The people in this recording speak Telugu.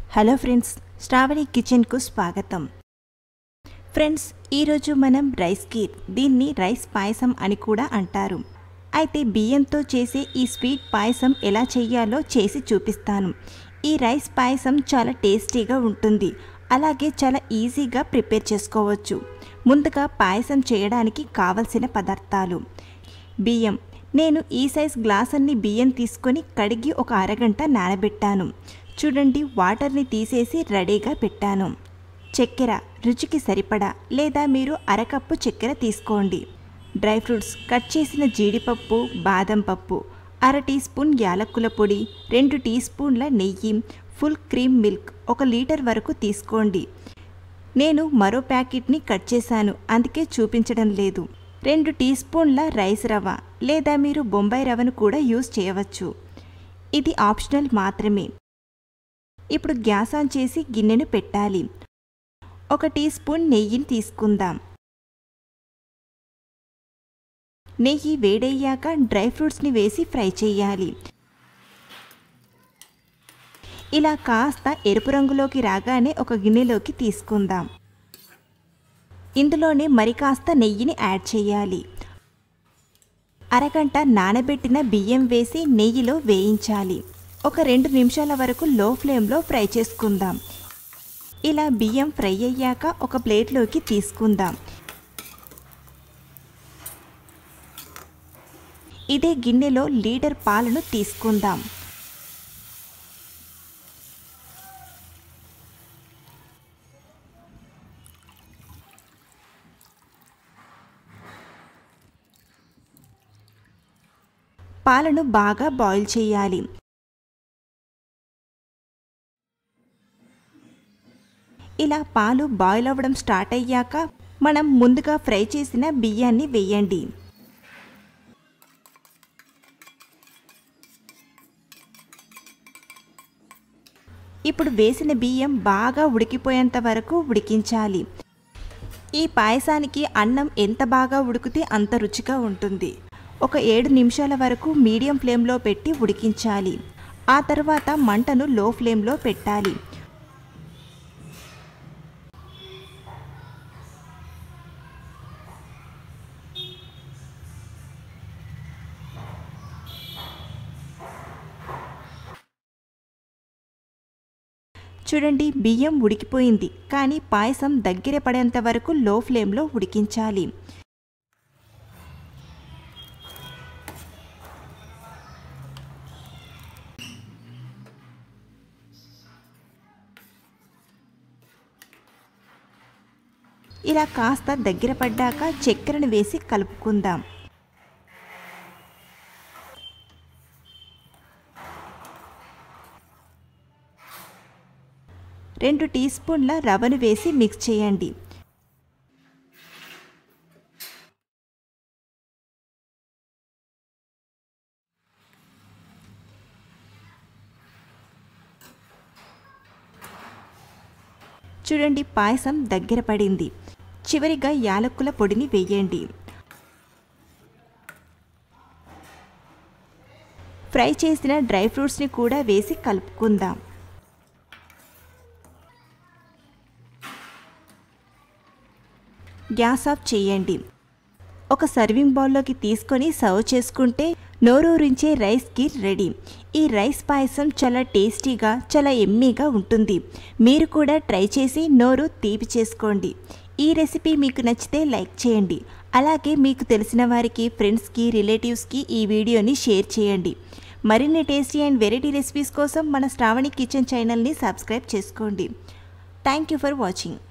హలో ఫ్రెండ్స్ శ్రావణి కిచెన్కు స్వాగతం ఫ్రెండ్స్ ఈరోజు మనం రైస్ కీర్ దీన్ని రైస్ పాయసం అని కూడా అంటారు అయితే బియ్యంతో చేసే ఈ స్వీట్ పాయసం ఎలా చేయాలో చేసి చూపిస్తాను ఈ రైస్ పాయసం చాలా టేస్టీగా ఉంటుంది అలాగే చాలా ఈజీగా ప్రిపేర్ చేసుకోవచ్చు ముందుగా పాయసం చేయడానికి కావలసిన పదార్థాలు బియ్యం నేను ఈ సైజ్ గ్లాస్ అన్ని బియ్యం తీసుకొని కడిగి ఒక అరగంట నానబెట్టాను చూడండి వాటర్ని తీసేసి రెడీగా పెట్టాను చక్కెర రుచికి సరిపడా లేదా మీరు అరకప్పు చక్కెర తీసుకోండి డ్రై ఫ్రూట్స్ కట్ చేసిన జీడిపప్పు బాదం పప్పు అర టీ స్పూన్ యాలక్కుల పొడి రెండు టీ స్పూన్ల నెయ్యి ఫుల్ క్రీమ్ మిల్క్ ఒక లీటర్ వరకు తీసుకోండి నేను మరో ప్యాకెట్ని కట్ చేశాను అందుకే చూపించడం లేదు రెండు టీ స్పూన్ల రైస్ రవ్వ లేదా మీరు బొంబాయి రవ్వను కూడా యూజ్ చేయవచ్చు ఇది ఆప్షనల్ మాత్రమే ఇప్పుడు గ్యాస్ ఆన్ చేసి గిన్నెను పెట్టాలి ఒక టీ స్పూన్ నెయ్యిని తీసుకుందాం నెయ్యి వేడయ్యాక డ్రై ఫ్రూట్స్ని వేసి ఫ్రై చేయాలి ఇలా కాస్త ఎరుపు రంగులోకి రాగానే ఒక గిన్నెలోకి తీసుకుందాం ఇందులోనే మరి కాస్త నెయ్యిని యాడ్ చేయాలి అరగంట నానబెట్టిన బియ్యం వేసి నెయ్యిలో వేయించాలి ఒక రెండు నిమిషాల వరకు లో ఫ్లేమ్లో ఫ్రై చేసుకుందాం ఇలా బియ్యం ఫ్రై అయ్యాక ఒక ప్లేట్లోకి తీసుకుందాం ఇదే గిన్నెలో లీటర్ పాలను తీసుకుందాం పాలను బాగా బాయిల్ చేయాలి ఇలా పాలు బాయిల్ అవ్వడం స్టార్ట్ అయ్యాక మనం ముందుగా ఫ్రై చేసిన బియ్యాన్ని వేయండి ఇప్పుడు వేసిన బియ్యం బాగా ఉడికిపోయేంత వరకు ఉడికించాలి ఈ పాయసానికి అన్నం ఎంత బాగా ఉడికితే అంత రుచిగా ఉంటుంది ఒక ఏడు నిమిషాల వరకు మీడియం ఫ్లేమ్లో పెట్టి ఉడికించాలి ఆ తర్వాత మంటను లో ఫ్లేమ్లో పెట్టాలి చూడండి బియ్యం ఉడికిపోయింది కానీ పాయసం దగ్గర పడేంత వరకు లో ఫ్లేమ్లో ఉడికించాలి ఇలా కాస్త దగ్గర పడ్డాక చక్కెరను వేసి కలుపుకుందాం రెండు టీ స్పూన్ల రవ్వను వేసి మిక్స్ చేయండి చూడండి పాయసం దగ్గర పడింది చివరిగా యాలక్కుల పొడిని వేయండి ఫ్రై చేసిన డ్రై ఫ్రూట్స్ని కూడా వేసి కలుపుకుందాం గ్యాస్ ఆఫ్ చేయండి ఒక సర్వింగ్ బౌల్లోకి తీసుకొని సర్వ్ చేసుకుంటే నోరూరించే రైస్కి రెడీ ఈ రైస్ పాయసం చాలా టేస్టీగా చాలా ఎమ్మీగా ఉంటుంది మీరు కూడా ట్రై చేసి నోరు తీపి చేసుకోండి ఈ రెసిపీ మీకు నచ్చితే లైక్ చేయండి అలాగే మీకు తెలిసిన వారికి ఫ్రెండ్స్కి రిలేటివ్స్కి ఈ వీడియోని షేర్ చేయండి మరిన్ని టేస్టీ అండ్ వెరైటీ రెసిపీస్ కోసం మన శ్రావణి కిచెన్ ఛానల్ని సబ్స్క్రైబ్ చేసుకోండి థ్యాంక్ యూ ఫర్ వాచింగ్